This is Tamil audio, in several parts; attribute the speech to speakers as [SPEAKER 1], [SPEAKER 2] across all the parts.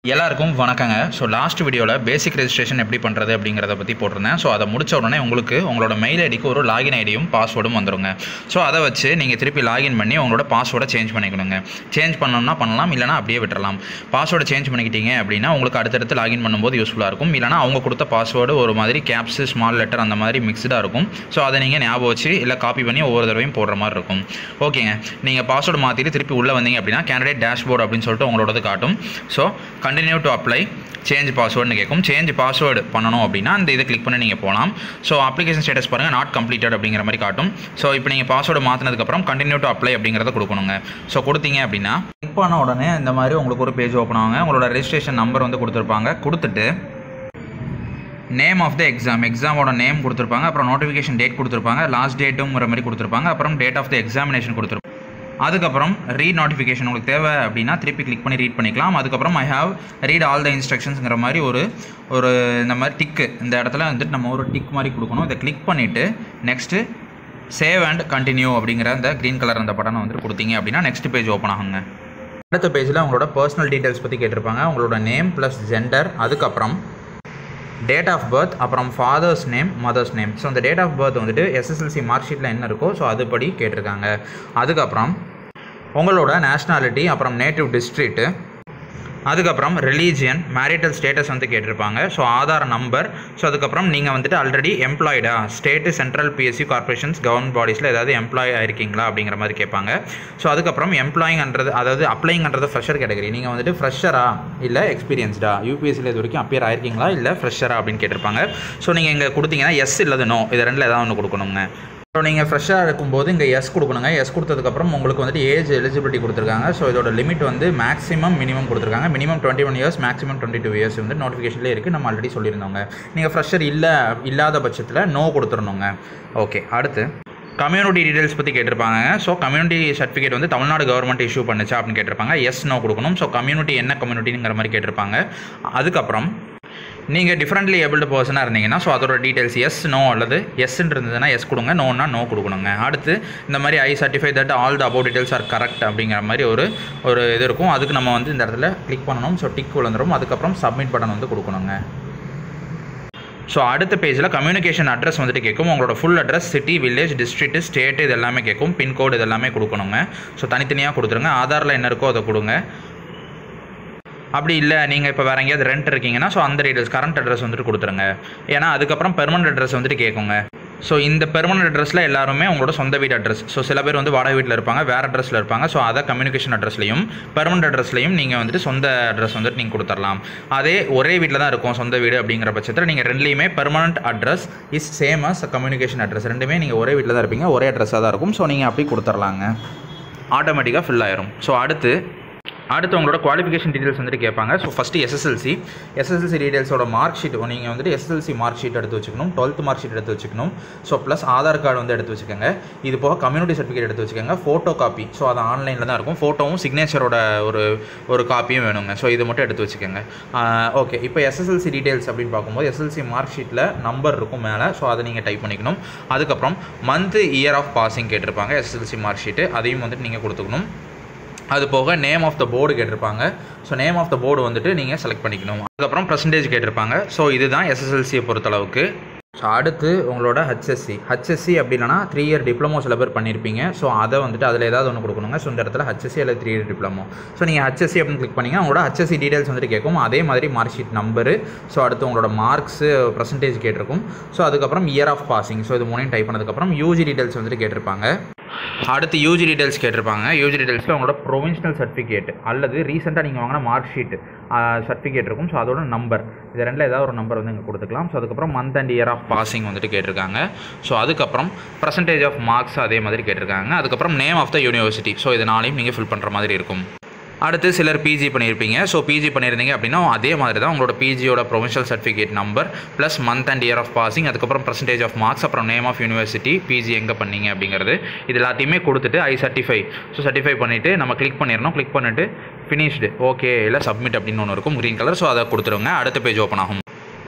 [SPEAKER 1] எல்லாருக்கும் வணக்கங்க ஸோ லாஸ்ட் வீடியோவில் பேசிக் ரெஜிஸ்ட்ரேஷன் எப்படி பண்ணுறது அப்படிங்கிறத பற்றி போட்டிருந்தேன் ஸோ அதை முடிச்ச உடனே உங்களுக்கு உங்களோட மெயில் ஐடிக்கு ஒரு லாகின் ஐடியும் பாஸ்வேர்டும் வந்துருங்க ஸோ அதை வச்சு நீங்கள் திருப்பி லாகின் பண்ணி உங்களோட பாஸ்வேர்டை சேஞ்ச் பண்ணிக்கணுங்க சேஞ்ச் பண்ணணும்னா பண்ணலாம் இல்லைனா அப்படியே விட்டுறலாம் பாஸ்வேர்டை சேஞ்ச் பண்ணிக்கிட்டீங்க அப்படின்னா உங்களுக்கு அடுத்தடுத்து லாகின் பண்ணும்போது யூஸ்ஃபுல்லாக இருக்கும் இல்லைனா அவங்க கொடுத்த பாஸ்வேர்டு ஒரு மாதிரி கேப்ஸு ஸ்மால் லெட்டர் அந்த மாதிரி மிக்ஸ்டாக இருக்கும் ஸோ அதை நீங்கள் ஞாபகம் வச்சு இல்லை காப்பி பண்ணி ஒவ்வொரு தடவையும் போடுற மாதிரி இருக்கும் ஓகேங்க நீங்கள் பாஸ்வேர்டு மாற்றிட்டு திருப்பி உள்ளே வந்தீங்க அப்படின்னா கேண்டிடேட் டேஷ்போர்டு அப்படின்னு சொல்லிட்டு உங்களோடது காட்டும் so continue to apply change பாஸ்வேர்டுன்னு கேட்கும் சேஞ்ச் பாஸ்வேர்டு பண்ணணும் அப்படின்னா அந்த இதை கிளிக் பண்ணி நீங்கள் போகலாம் ஸோ அப்ளிகேஷன் ஸ்டேட்டஸ் பாருங்கள் நாட் கம்ப்ளீட்டட் அப்படிங்கிற மாதிரி காட்டும் ஸோ இப்போ நீங்கள் பாஸ்வேர்டு மாற்றினதுக்கப்புறம் கண்டினியூ டு அப்ளை அப்படிங்கிறத கொடுக்கணுங்க ஸோ கொடுத்தீங்க அப்படின்னா கிளிக் பண்ண உடனே இந்த மாதிரி உங்களுக்கு ஒரு பேஜ் ஓப்பன் ஆகுங்க உங்களோட ரெஜிஸ்ட்ரேஷன் நம்பர் வந்து கொடுத்துருப்பாங்க கொடுத்துட்டு நேம் ஆஃப் த எக்ஸாம் எக்ஸாமோட நேம் கொடுத்துருப்பாங்க அப்புறம் நோட்டிஃபிகேஷன் டேட் கொடுத்துருப்பாங்க லாஸ்ட் டேட்டுங்கிற மாதிரி கொடுத்துருப்பாங்க அப்புறம் டேட் ஆஃப் த எக்ஸாமினேஷன் கொடுத்துருப்பாங்க அதுக்கப்புறம் ரீட் நோட்டிஃபிகேஷன் உங்களுக்கு தேவை அப்படின்னா திருப்பி கிளிக் பண்ணி ரீட் பண்ணிக்கலாம் அதுக்கப்புறம் I have read all the இன்ஸ்ட்ரக்ஷன்ஸுங்கிற மாதிரி ஒரு ஒரு இந்த மாதிரி டிக்கு இந்த இடத்துல வந்துட்டு நம்ம ஒரு டிக் மாதிரி கொடுக்கணும் இதை கிளிக் பண்ணிவிட்டு நெக்ஸ்ட்டு சேவ் அண்ட் கண்டினியூ அப்படிங்கிற அந்த க்ரீன் கலர் அந்த பட்டனை வந்துட்டு கொடுத்தீங்க அப்படின்னா நெக்ஸ்ட் பேஜ் ஓப்பன் ஆகுங்க அடுத்த பேஜில் உங்களோட பர்சனல் டீட்டெயில்ஸ் பற்றி கேட்டிருப்பாங்க உங்களோட நேம் ப்ளஸ் ஜெண்டர் அதுக்கப்புறம் டேட் ஆஃப் பர்த் அப்புறம் father's name mother's name so அந்த டேட் ஆஃப் பர்த் வந்துட்டு எஸ்எஸ்எல்சி மார்க் ஷீட்டில் என்ன இருக்கோ ஸோ அதுபடி கேட்டிருக்காங்க அதுக்கப்புறம் உங்களோட நேஷ்னாலிட்டி அப்புறம் நேட்டிவ் டிஸ்ட்ரிக்ட்டு அதுக்கப்புறம் ரிலீஜியன் மேரிட்டல் ஸ்டேட்டஸ் வந்து கேட்டிருப்பாங்க ஸோ ஆதார் நம்பர் ஸோ அதுக்கப்புறம் நீங்கள் வந்துட்டு ஆல்ரெடி எம்ப்ளாய்டா state central PSC corporations government பாடிஸில் ஏதாவது எம்ப்ளாய் ஆயிருக்கீங்களா அப்படிங்கிற மாதிரி கேட்பாங்க ஸோ அதுக்கப்புறம் எம்ப்ளாயிங்ன்றது அதாவது அப்ளைங்கிறது ஃப்ரெஷர் கேட்டகரி நீங்கள் வந்துட்டு ஃப்ரெஷரா இல்லை எக்ஸ்பீரியன்ஸ்டா யூபிஎஸ்சியில் இது வரைக்கும் அப்பியர் ஆயிருக்கீங்களா இல்லை ஃப்ரெஷரா அப்படின்னு கேட்டிருப்பாங்க ஸோ நீங்கள் இங்கே கொடுத்தீங்கன்னா எஸ் இல்லது நோ இது ரெண்டில் ஏதாவது ஒன்று கொடுக்கணுங்க ஸோ நீங்கள் ஃப்ரெஷ்ஷாக இருக்கும்போது இங்கே எஸ் கொடுக்கணுங்க எஸ் கொடுத்ததுக்கப்புறம் உங்களுக்கு வந்துட்டு ஏஜ் எலிஜிபிலிட்டி கொடுத்துருக்காங்க ஸோ இதோட லிமிட் வந்து மேக்ஸிமம் மினிமம் கொடுத்துருக்காங்க minimum twenty one years maximum twenty two years வந்து நோட்டிஃபிகேஷன்லேயே இருக்குது நம்ம ஆல்ரெடி சொல்லியிருந்தோங்க நீங்கள் ஃப்ரெஷர் இல்லை இல்லாத பட்சத்தில் நோ கொடுத்துடணுங்க ஓகே அடுத்து கம்யூனிட்டி டீடைல்ஸ் பற்றி கேட்டிருப்பாங்க ஸோ கம்யூனிட்டி சர்டிஃபிகேட் வந்து தமிழ்நாடு கவர்மெண்ட் இஷ்யூ பண்ணுச்சா அப்படின்னு கேட்டிருப்பாங்க எஸ் நோ கொடுக்கணும் ஸோ கம்யூனிட்டி என்ன கம்யூனிட்டிங்கிற மாதிரி கேட்டிருப்பாங்க அதுக்கப்புறம் நீங்கள் டிஃப்ரெண்ட்லி ஏபிள்டு பர்சனாக இருந்தீங்கன்னா ஸோ அதோட டீட்டெயில்ஸ் எஸ் நோ அல்லது எஸ்ன்னு இருந்ததுன்னா எஸ் கொடுங்க நோன்னா நோ கொடுக்கணுங்க அடுத்து இந்த மாதிரி I certify that all the about details are correct அப்படிங்கிற மாதிரி ஒரு ஒரு இது இருக்கும் அதுக்கு நம்ம வந்து இந்த இடத்துல கிளிக் பண்ணணும் ஸோ டிக் விழுந்துரும் அதுக்கப்புறம் சப்மிட் பட்டன் வந்து கொடுக்கணுங்க ஸோ அடுத்த பேஜில் கம்யூனிகேஷன் அட்ரஸ் வந்துட்டு கேட்கும் உங்களோட full address city village district state இது எல்லாமே கேட்கும் பின்கோடு இது எல்லாமே கொடுக்கணுங்க ஸோ தனித்தனியாக கொடுத்துருங்க ஆதாரில் என்ன இருக்கோ அதை கொடுங்க அப்படி இல்லை நீங்கள் இப்போ வேறு எங்கேயாவது ரெண்ட் இருக்கீங்கன்னா ஸோ அந்த டீட்டெயில்ஸ் கரண்ட் அட்ரஸ் வந்துட்டு கொடுத்துருங்க ஏன்னா அதுக்கப்புறம் பெர்மனன்ட் அட்ரஸ் வந்துட்டு கேட்குங்க ஸோ இந்த பெர்மனன்ட் அட்ரஸில் எல்லாருமே உங்களோட சொந்த வீடு அட்ரஸ் ஸோ சில பேர் வந்து வாடகை வீட்டில் இருப்பாங்க வேறு அட்ரஸில் இருப்பாங்க ஸோ அதை கம்யூனிகேஷன் அட்ரஸ்லையும் பெர்மனன்ட் அட்ரஸ்லையும் நீங்கள் வந்துட்டு சொந்த அட்ரஸ் வந்துட்டு நீங்கள் கொடுத்துடலாம் அதே ஒரே வீட்டில் தான் இருக்கும் சொந்த வீடு அப்படிங்கிற பட்சத்தில் நீங்கள் ரெண்டுலேயுமே permanent address is same as communication address ரெண்டுமே நீங்கள் ஒரே வீட்டில் தான் இருப்பீங்க ஒரே அட்ரஸாக தான் இருக்கும் ஸோ நீங்கள் அப்படி கொடுத்துர்லாங்க ஆட்டோமேட்டிக்காக ஃபில் ஆயிரும் ஸோ அடுத்து அடுத்து உங்களோட குவாலிஃபிகேஷன் டீடைல்ஸ் வந்துட்டு கேட்பாங்க ஸோ ஃபஸ்ட்டு எஸ்எஸ்எல்சி எஸ்எஸ்எல்சி டீடைல்ஸோட மார்க் ஷீட் நீங்கள் வந்துட்டு எஸ்எஸ்எல்சி மார்க் ஷீட் எடுத்து வச்சுக்கணும் டுவெல்த் மார்க் ஷீட் எடுத்து வச்சுக்கணும் ஸோ ப்ளஸ் ஆதார் கார்டு வந்து எடுத்து வச்சுக்கோங்க இது போக கம்யூனிட்டி சர்டிஃபிகேட் எடுத்து வச்சுக்கோங்க ஃபோட்டோ காப்பி ஸோ அது ஆன்லைனில் தான் இருக்கும் ஃபோட்டோவும் சிக்னேச்சரோட ஒரு ஒரு காப்பியும் வேணுங்க ஸோ இது மட்டும் எடுத்து வச்சுக்கோங்க ஓகே இப்போ எஸ்எஸ்எல்சி டீடைல்ஸ் அப்படின்னு பார்க்கும்போது எஸ்எஸ்எல்சி மார்க் ஷீட்டில் நம்பர் இருக்கும் மேலே ஸோ அதை நீங்கள் டைப் பண்ணிக்கணும் அதுக்கப்புறம் மந்த் இயர் ஆஃப் பாசிங் கேட்டிருப்பாங்க எஸ்எஸ்எல்சி மார்க் ஷீட்டு அதையும் வந்துட்டு நீங்கள் கொடுத்துக்கணும் அது போக நேம் ஆஃப் த போர்டு கேட்டிருப்பாங்க so name of the board வந்துட்டு நீங்கள் செலக்ட் பண்ணிக்கணும் அதுக்கப்புறம் பர்சன்டேஜ் கேட்டிருப்பாங்க ஸோ இதுதான் எஸ்எஸ்எல்சியை பொறுத்தளவுக்கு ஸோ அடுத்து உங்களோட ஹச்எஸ்சி ஹச்எஸ்சி அப்படி இல்லைனா த்ரீ இயர் டிப்ளமோ சில பேர் பண்ணியிருப்பீங்க ஸோ அதை வந்துட்டு அதில் ஏதாவது ஒன்று கொடுக்கணுங்க ஸோ இந்த இடத்துல ஹச்எஸ்சி அல்லது த்ரீ இயர் டிப்ளமோ ஸோ நீங்கள் ஹச்எஸ்சி அப்படின்னு கிளிக் பண்ணிங்க உங்களோட ஹச்எஸ்சி டீடைல்ஸ் வந்துட்டு கேட்கும் அதே மாதிரி மார்க் ஷீட் நம்பரு ஸோ அடுத்து உங்களோட மார்க்ஸு பர்சன்டேஜ் கேட்டிருக்கும் ஸோ அதுக்கப்புறம் இயர் ஆஃப் பாசிங் ஸோ இது மூணையும் டைப் பண்ணதுக்கப்புறம் யூஜி டீடைல்ஸ் வந்துட்டு கேட்டிருப்பாங்க அடுத்து யூஜி டீடைல்ஸ் கேட்டிருப்பாங்க யூஜி டீடைல்ஸில் உங்களோட ப்ரொவின்ஷனல் சர்டிஃபிகேட் அல்லது ரீசெண்டாக நீங்கள் வாங்கின மார்க் ஷீட் சர்டிஃபிகேட் இருக்கும் ஸோ அதோட நம்பர் இது ரெண்டில் ஏதாவது ஒரு நம்பர் வந்து இங்கே கொடுத்துக்கலாம் ஸோ அதுக்கப்புறம் month and year of passing வந்துட்டு கேட்டிருக்காங்க ஸோ அதுக்கப்புறம் பர்சன்டேஜ் ஆஃப் மார்க்ஸ் அதே மாதிரி கேட்டிருக்காங்க அதுக்கப்புறம் name of the university so இது நாளையும் நீங்கள் ஃபில் பண்ணுற மாதிரி இருக்கும் அடுத்து சிலர் பிஜி பண்ணியிருப்பீங்க ஸோ பிஜி பண்ணியிருந்தீங்க அப்படின்னா அதே மாதிரி தான் உங்களோட பிஜியோட provincial certificate number plus month and year of passing அதுக்கப்புறம் பர்சன்டேஜ் ஆஃப் மார்க்ஸ் அப்புறம் நேம் ஆஃப் யூனிவர்சிட்டி பிஜி எங்கே பண்ணீங்க அப்படிங்கிறது இது எல்லாத்தையுமே கொடுத்துட்டு ஐ சர்டிஃபை ஸோ சர்டிஃபை பண்ணிவிட்டு நம்ம கிளிக் பண்ணிடணும் கிளிக் பண்ணிவிட்டு ஃபினிஷ்டு ஓகே இல்லை சப்மிட் அப்படின்னு ஒன்று இருக்கும் க்ரீன் கலர் ஸோ அதை கொடுத்துருங்க அடுத்த பேஜ் ஓப்பன் ஆகும்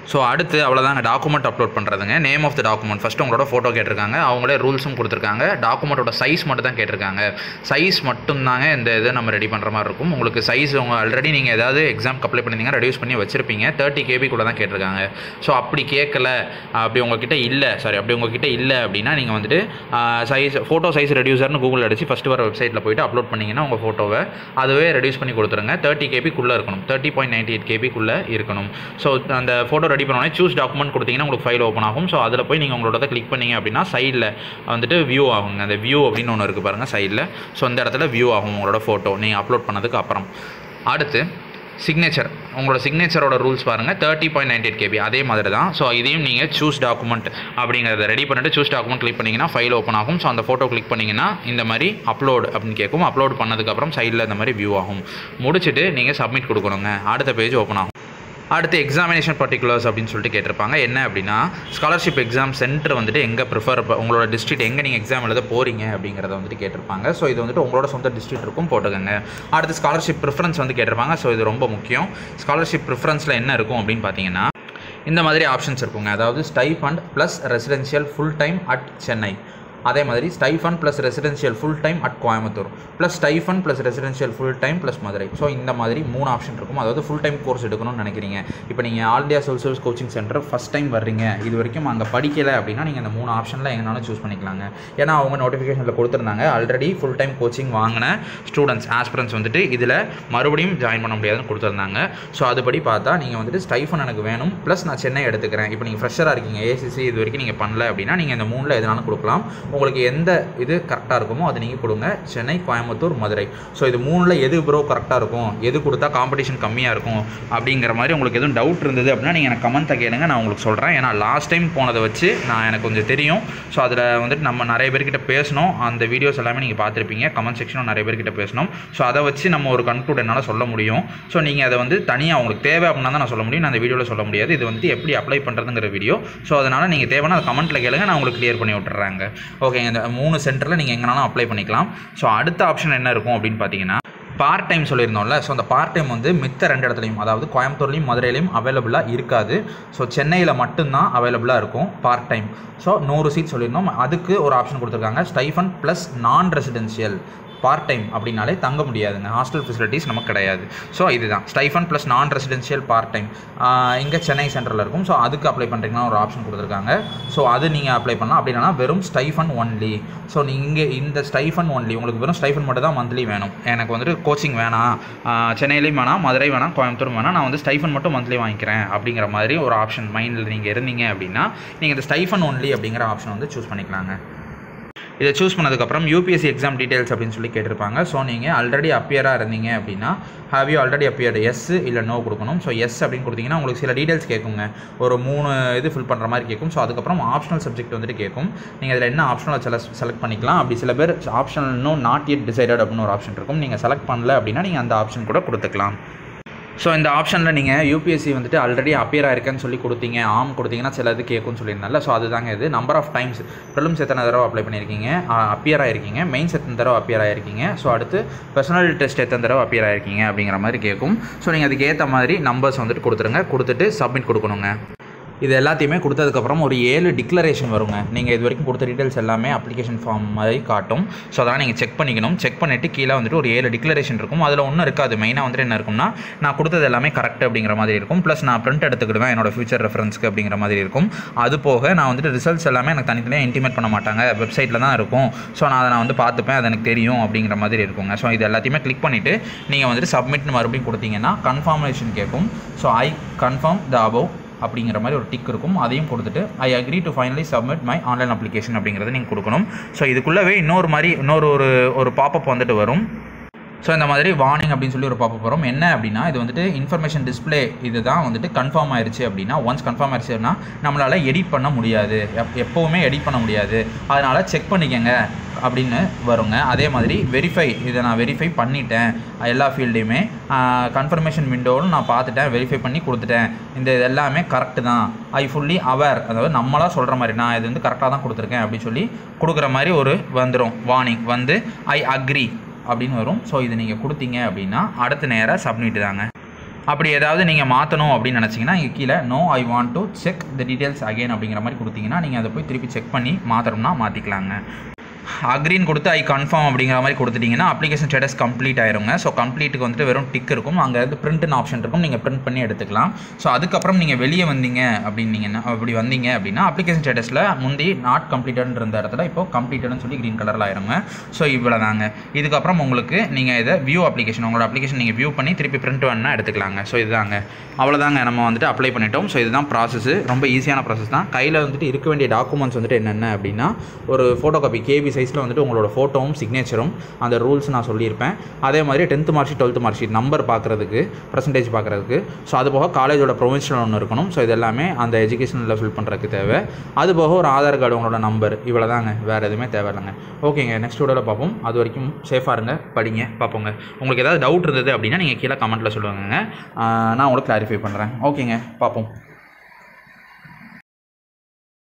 [SPEAKER 1] ஸோ அடுத்து அவ்வளோதாங்க டாக்குமெண்ட் அப்லோட் பண்ணுறதுங்க name of the document first உங்களோட ஃபோட்டோ கேட்டிருக்காங்க அவங்களே ரூல்ஸும் கொடுத்துருக்காங்க டாக்குமெண்ட்டோட சைஸ் மட்டும் தான் கேட்டிருக்காங்க சைஸ் மட்டும்தாங்க இந்த இதை நம்ம ரெடி பண்ணுற மாதிரி இருக்கும் உங்களுக்கு சைஸ் உங்கள் ஆல்ரெடி நீங்கள் ஏதாவது எக்ஸாம்க்கு அப்ளை பண்ணியிருந்தீங்க ரெடியூஸ் பண்ணி வச்சிருப்பீங்க தேர்ட்டி கேபிக்குள்ளே தான் கேட்டிருக்காங்க ஸோ அப்படி கேட்கல அப்படி உங்ககிட்ட இல்லை சாரி அப்படி உங்ககிட்ட இல்லை அப்படின்னா நீங்கள் வந்துட்டு சைஸ் ஃபோட்டோ சைஸ் ரெடியூசர்னு கூகுள் அடிச்சு ஃபஸ்ட்டு வர வெப்சைட்டில் போயிட்டு அப்லோட் பண்ணிங்கன்னா உங்கள் ஃபோட்டோவை அதுவே ரெடியூஸ் பண்ணி கொடுத்துருங்க தேர்ட்டி கேபிக்குள்ளே இருக்கணும் தேர்ட்டி பாயிண்ட் நைன்டி எயிட் கேபிக்குள்ளே இருக்கணும் ஸோ அந்த ஃபோட்டோ ரெடி பண்ணோடனே சூஸ் டாக்குமெண்ட் கொடுத்தீங்கன்னா உங்களுக்கு ஃபைல் ஓப்பன் ஆகும் ஸோ அதில் போய் நீங்கள் உங்களோட கிளிக் பண்ணீங்க அப்படின்னா சைடில் வந்துட்டு வியூ ஆகுங்க அந்த வியூ அப்படின்னு ஒன்று இருக்குது பாருங்கள் சைடில் ஸோ இந்த இடத்துல வியூ ஆகும் உங்களோட ஃபோட்டோ நீங்கள் அப்லோட் பண்ணதுக்கு அப்புறம் அடுத்து சிக்னேச்சர் உங்களோட சிக்னேச்சரோட ரூல்ஸ் பாருங்கள் thirty point ninety eight KB அதே மாதிரி தான் ஸோ இதையும் நீங்கள் சூஸ் டாக்குமெண்ட் அப்படிங்கிறத ரெடி பண்ணிட்டு சூஸ் டாக்குமெண்ட் கிளிக் பண்ணிங்கன்னா ஃபைல் ஓப்பன் ஆகும் ஸோ அந்த ஃபோட்டோ கிளிக் பண்ணிங்கன்னா இந்த மாதிரி அப்லோட் அப்படின்னு கேட்கும் அப்லோட் பண்ணதுக்கப்புறம் சைடில் இந்த மாதிரி வியூ ஆகும் முடிச்சுட்டு நீங்கள் சப்மிட் கொடுக்கணுங்க அடுத்த பேஜ் ஓப்பன் ஆகும் அடுத்து எக்ஸாமினேஷன் பர்டிகுலர்ஸ் அப்படின்னு சொல்லிட்டு கேட்டிருப்பாங்க என்ன அப்படின்னா ஸ்காலர்ஷிப் எக்ஸாம் சென்டர் வந்துட்டு எங்கே ப்ரிஃபர் உங்களோட டிஸ்ட்ரிக்ட் எங்கே நீங்கள் எக்ஸாம் எழுத போகிறீங்க அப்படிங்கிறத வந்துட்டு கேட்டிருப்பாங்க ஸோ இது வந்துட்டு உங்களோட சொந்த டிஸ்ட்ரிக்ட் இருக்கும் போட்டுக்கோங்க அடுத்து ஸ்காலர்ஷிப் ப்ரிஃபரன்ஸ் வந்து கேட்டிருப்பாங்க ஸோ இது ரொம்ப முக்கியம் ஸ்காலர்ஷிப் ப்ரிஃபரன்ஸில் என்ன இருக்கும் அப்படின்னு பார்த்தீங்கன்னா இந்த மாதிரி ஆப்ஷன்ஸ் இருக்குங்க அதாவது stipend plus residential full time at Chennai அதே மாதிரி stipend plus residential full time at Coimbatore plus stipend plus residential full time plus Madurai so இந்த மாதிரி மூணு ஆப்ஷன் இருக்கும் அதாவது ஃபுல் டைம் கோர்ஸ் எடுக்கணும்னு நினைக்கிறீங்க இப்போ நீங்கள் all India civil service coaching centre first time வர்றீங்க இது வரைக்கும் அங்கே படிக்கலை அப்படின்னா நீங்கள் அந்த மூணு ஆப்ஷனில் எங்கனாலும் சூஸ் பண்ணிக்கலாங்க ஏன்னா அவங்க நோட்டிஃபிகேஷனில் கொடுத்துருந்தாங்க ஆல்ரெடி ஃபுல் டைம் கோச்சிங் வாங்கின ஸ்டூடெண்ட்ஸ் ஆஸ்பிரன்ஸ் வந்துட்டு இதில் மறுபடியும் ஜாயின் பண்ண முடியாதுன்னு கொடுத்துருந்தாங்க ஸோ அதுபடி பார்த்தா நீங்கள் வந்துட்டு ஸ்டைஃபன் எனக்கு வேணும் ப்ளஸ் நான் சென்னை எடுத்துக்கிறேன் இப்போ நீங்கள் ஃப்ரெஷராக இருக்கீங்க ஏசிசி இது வரைக்கும் நீங்கள் பண்ணல அப்படின்னா நீங்கள் இந்த மூணில் எதுனாலும் கொடுக்கலாம் உங்களுக்கு எந்த இது கரெக்டாக இருக்குமோ அதை நீங்கள் கொடுங்க சென்னை கோயம்புத்தூர் மதுரை ஸோ இது மூணில் எது ப்ரோ கரெக்டாக இருக்கும் எது கொடுத்தா காம்படிஷன் கம்மியாக இருக்கும் அப்படிங்கிற மாதிரி உங்களுக்கு எதுவும் டவுட் இருந்தது அப்படின்னா நீங்கள் எனக்கு கமெண்ட்டை கேளுங்க நான் உங்களுக்கு சொல்கிறேன் ஏன்னா லாஸ்ட் டைம் போனதை வச்சு நான் எனக்கு கொஞ்சம் தெரியும் ஸோ அதில் வந்துட்டு நம்ம நிறைய பேர்கிட்ட பேசணும் அந்த வீடியோஸ் எல்லாமே நீங்கள் பார்த்துருப்பீங்க கமெண்ட் செக்ஷனும் நிறைய பேர்கிட்ட பேசணும் ஸோ அதை வச்சு நம்ம ஒரு கன்க்ளூட் என்னால் சொல்ல முடியும் ஸோ நீங்கள் அதை வந்து தனியாக உங்களுக்கு தேவை அப்படின்னா தான் நான் சொல்ல முடியும் நான் அந்த வீடியோவில் சொல்ல முடியாது இது வந்து எப்படி அப்ளை பண்ணுறதுங்கிற வீடியோ ஸோ அதனால் நீங்கள் தேவைன்னா அதை கமெண்ட்டில் கேளுங்க நான் உங்களுக்கு கிளியர் பண்ணி விட்டுறாங்க ஓகே இந்த மூணு சென்டரில் நீங்கள் எங்கனாலும் அப்ளை பண்ணிக்கலாம் ஸோ அடுத்த ஆப்ஷன் என்ன இருக்கும் அப்படின்னு பார்த்தீங்கன்னா பார்ட் டைம் சொல்லியிருந்தோம்ல ஸோ அந்த பார்ட் டைம் வந்து மித்த ரெண்டு இடத்துலையும் அதாவது கோயம்புத்தூர்லையும் மதுரையிலையும் அவைலபிளாக இருக்காது ஸோ சென்னையில் மட்டும்தான் அவைலபிளாக இருக்கும் பார்ட் டைம் ஸோ நூறு சீட் சொல்லியிருந்தோம் அதுக்கு ஒரு ஆப்ஷன் கொடுத்துருக்காங்க stipend plus non residential part time அப்படின்னாலே தங்க முடியாதுங்க ஹாஸ்டல் ஃபெசிலிட்டிஸ் நமக்கு கிடையாது ஸோ இதுதான் stipend plus non residential part time இங்கே சென்னை சென்டரில் இருக்கும் ஸோ அதுக்கு அப்ளை பண்ணுறீங்கன்னா ஒரு ஆப்ஷன் கொடுத்துருக்காங்க ஸோ அது நீங்கள் அப்ளை பண்ணலாம் அப்படின்னா வெறும் ஸ்டைஃபன் ஒன்லி ஸோ நீங்கள் இந்த ஸ்டைஃபன் ஒன்லி உங்களுக்கு வெறும் ஸ்டைஃபன் மட்டும் தான் மந்த்லி வேணும் எனக்கு வந்துட்டு கோச்சிங் வேணாம் ஆஹ் சென்னையிலையும் வேணாம் மதுரை வேணாம் கோயம்புத்தூர் வேணாம் நான் வந்து ஸ்டைஃபன் மட்டும் மந்த்லி வாங்கிக்கிறேன் அப்படிங்கிற மாதிரி ஒரு ஆப்ஷன் மைண்டில் நீங்கள் இருந்தீங்க அப்படின்னா நீங்கள் இந்த ஸ்டைஃபன் ஒன்லி அப்படிங்கிற ஆப்ஷன் வந்து சூஸ் பண்ணிக்கலாங்க இதை சூஸ் பண்ணதுக்கப்புறம் யூபிஎஸ்சி எக்ஸாம் டீடைல்ஸ் அப்படின்னு சொல்லி கேட்டிருப்பாங்க ஸோ நீங்கள் ஆல்ரெடி அப்பியராக இருந்தீங்க அப்படின்னா have you already appeared yes இல்லை நோ கொடுக்கணும் ஸோ எஸ் அப்படின்னு கொடுத்தீங்கன்னா உங்களுக்கு சில டீடைல்ஸ் கேட்குங்க ஒரு மூணு இது ஃபில் பண்ணுற மாதிரி கேட்கும் ஸோ அதுக்கப்புறம் ஆப்ஷனல் சப்ஜெக்ட் வந்துட்டு கேட்கும் நீங்கள் அதில் என்ன ஆப்ஷனல் செல செலக்ட் பண்ணிக்கலாம் அப்படி சில பேர் ஆப்ஷனல் இன்னும் நாட் yet டிசைடட் அப்படின்னு ஒரு ஆப்ஷன் இருக்கும் நீங்கள் செலக்ட் பண்ணல அப்படின்னா நீங்கள் அந்த ஆப்ஷன் கூட கொடுத்துக்கலாம் ஸோ இந்த ஆப்ஷனில் நீங்கள் யூபிஎஸ்சி வந்துட்டு ஆல்ரெடி அப்பியர் ஆயிருக்கேன்னு சொல்லி கொடுத்தீங்க ஆம் கொடுத்தீங்கன்னா சில இது கேட்கும்னு சொல்லியிருந்தால ஸோ அதுதாங்க இது நம்பர் ஆஃப் டைம்ஸ் ப்ரிலிம்ஸ் எத்தனை தடவை அப்ளை பண்ணியிருக்கீங்க அப்பியர் ஆயிருக்கீங்க மெயின்ஸ் எத்தனை தடவை அப்பியர் ஆயிருக்கீங்க ஸோ அடுத்து பர்சனல் டெஸ்ட் எத்தனை தடவை அப்பியர் ஆயிருக்கீங்க அப்படிங்கிற மாதிரி கேட்கும் ஸோ நீங்கள் அதுக்கு ஏற்ற மாதிரி நம்பர்ஸ் வந்துட்டு கொடுத்துருங்க கொடுத்துட்டு சப்மிட் கொடுக்கணுங்க இது எல்லாத்தையுமே கொடுத்ததுக்கப்புறம் ஒரு ஏழு டிக்ளரேஷன் வருங்க நீங்கள் இது வரைக்கும் கொடுத்த டீட்டெயில்ஸ் எல்லாமே அப்ளிகேஷன் ஃபார்ம் மாதிரி காட்டும் ஸோ அதெல்லாம் நீங்கள் செக் பண்ணிக்கணும் செக் பண்ணிவிட்டு கீழே வந்துட்டு ஒரு ஏழு டிக்ளரேஷன் இருக்கும் அதில் ஒன்றும் இருக்காது மெயினாக வந்துட்டு என்ன இருக்கும்னா நான் கொடுத்தது எல்லாமே கரெக்ட் அப்படிங்கிற மாதிரி இருக்கும் ப்ளஸ் நான் பிரிண்ட் எடுத்துக்கிடுவேன் என்னோட ஃபியூச்சர் ரெஃபரன்ஸ்க்கு அப்படிங்கிற மாதிரி இருக்கும் அது போக நான் வந்துட்டு ரிசல்ட்ஸ் எல்லாமே எனக்கு தனித்தனியாக இன்டிமேட் பண்ண மாட்டாங்க வெப்சைட்டில் தான் இருக்கும் ஸோ நான் அதை நான் வந்து பார்த்துப்பேன் அது எனக்கு தெரியும் அப்படிங்கிற மாதிரி இருக்குங்க ஸோ இது எல்லாத்தையுமே கிளிக் பண்ணிவிட்டு நீங்கள் வந்துட்டு சப்மிட்னு மறுபடியும் கொடுத்தீங்கன்னா கன்ஃபர்மேஷன் கேட்கும் so I confirm the above அப்படிங்கிற மாதிரி ஒரு டிக் இருக்கும் அதையும் கொடுத்துட்டு I agree to finally submit my online application அப்படிங்கிறத நீங்கள் கொடுக்கணும் ஸோ இதுக்குள்ளவே இன்னொரு மாதிரி இன்னொரு ஒரு ஒரு பாப்பப் வந்துட்டு வரும் ஸோ இந்த மாதிரி வார்னிங் அப்படின்னு சொல்லி ஒரு பாப்பப் வரும் என்ன அப்படின்னா இது வந்துட்டு இன்ஃபர்மேஷன் டிஸ்ப்ளே இதுதான் வந்துட்டு கன்ஃபார்ம் ஆயிருச்சு அப்படின்னா ஒன்ஸ் கன்ஃபார்ம் ஆயிருச்சுன்னா நம்மளால் எடிட் பண்ண முடியாது எப் எப்போவுமே எடிட் பண்ண முடியாது அதனால் செக் பண்ணிக்கங்க அப்படின்னு வருங்க அதே மாதிரி வெரிஃபை இதை நான் வெரிஃபை பண்ணிட்டேன் எல்லா ஃபீல்டையுமே கன்ஃபர்மேஷன் விண்டோவும் நான் பார்த்துட்டேன் வெரிஃபை பண்ணி கொடுத்துட்டேன் இந்த இது எல்லாமே கரெக்டு தான் ஐ ஃபுல்லி அவேர் அதாவது நம்மளாக சொல்கிற மாதிரி நான் இது வந்து கரெக்டாக தான் கொடுத்துருக்கேன் அப்படின்னு சொல்லி கொடுக்குற மாதிரி ஒரு வந்துடும் வார்னிங் வந்து ஐ அக்ரி அப்படின்னு வரும் ஸோ இது நீங்கள் கொடுத்தீங்க அப்படின்னா அடுத்த நேராக சப்மிட் தாங்க அப்படி ஏதாவது நீங்கள் மாற்றணும் அப்படின்னு நினச்சிங்கன்னா இங்கே கீழே no I want to check the details again அப்படிங்கிற மாதிரி கொடுத்தீங்கன்னா நீங்கள் அதை போய் திருப்பி செக் பண்ணி மாற்றணும்னா மாற்றிக்கலாங்க அக்ரீன் கொடுத்து ஐ கன்ஃபார்ம் அப்படிங்கிற மாதிரி கொடுத்துட்டிங்கன்னா அப்ளிகேஷன் ஸ்டேட்டஸ் கம்ப்ளீட் ஆயிருங்க ஸோ கம்ப்ளீட்டுக்கு வந்துட்டு வெறும் டிக் இருக்கும் அங்கே வந்து பிரிண்ட்னு ஆப்ஷன் இருக்கும் நீங்கள் பிரிண்ட் பண்ணி எடுத்துக்கலாம் ஸோ அதுக்கப்புறம் நீங்கள் வெளியே வந்தீங்க அப்படின்னீங்கன்னா அப்படி வந்தீங்க அப்படின்னா அப்ளிகேஷன் ஸ்டேட்டஸில் முந்தி நாட் கம்ப்ளீட்டட் இருந்த இடத்துல இப்போ கம்ப்ளீட்டட்னு சொல்லி க்ரீன் கலரில் ஆயிருங்க ஸோ இவ்வளோ தாங்க இதுக்கப்புறம் உங்களுக்கு நீங்கள் இதை வியூ அப்ளிகேஷன் உங்களோட அப்ளிகேஷன் நீங்கள் வியூ பண்ணி திருப்பி பிரிண்ட் வேணுன்னா எடுத்துக்கலாங்க ஸோ இதுதாங்க அவ்வளோதாங்க நம்ம வந்துட்டு அப்ளை பண்ணிட்டோம் ஸோ இதுதான் ப்ராசஸ் ரொம்ப ஈஸியான ப்ராசஸ் தான் கையில் வந்துட்டு இருக்க வேண்டிய டாக்குமெண்ட்ஸ் வந்துட்டு என்னென்ன அப்படின்னா ஒரு ஃபோட்டோ காப்பி கேபி சைஸில் வந்துட்டு உங்களோட ஃபோட்டோவும் சிக்னேச்சரும் அந்த ரூல்ஸ் நான் சொல்லியிருப்பேன் அதே மாதிரி tenth mark sheet twelfth mark sheet number பார்க்குறதுக்கு பர்சன்டேஜ் பார்க்குறதுக்கு ஸோ அது போக காலேஜோட ப்ரொவின்ஷனல் ஒன்று இருக்கணும் ஸோ இது எல்லாமே அந்த எஜுகேஷனில் ஃபில் பண்ணுறதுக்கு தேவை அது போக ஒரு ஆதார் கார்டு உங்களோட நம்பர் இவ்வளோ தாங்க வேறு எதுவுமே தேவையில்லைங்க ஓகேங்க நெக்ஸ்ட் வீடியோவில் பார்ப்போம் அது வரைக்கும் சேஃபாக இருங்க படிங்க பார்ப்போங்க உங்களுக்கு ஏதாவது டவுட் இருந்தது அப்படின்னா நீங்கள் கீழே கமெண்ட்டில் சொல்லுவாங்க நான் உங்களுக்கு கிளாரிஃபை பண்ணுறேன் ஓகேங்க பார்ப்போம்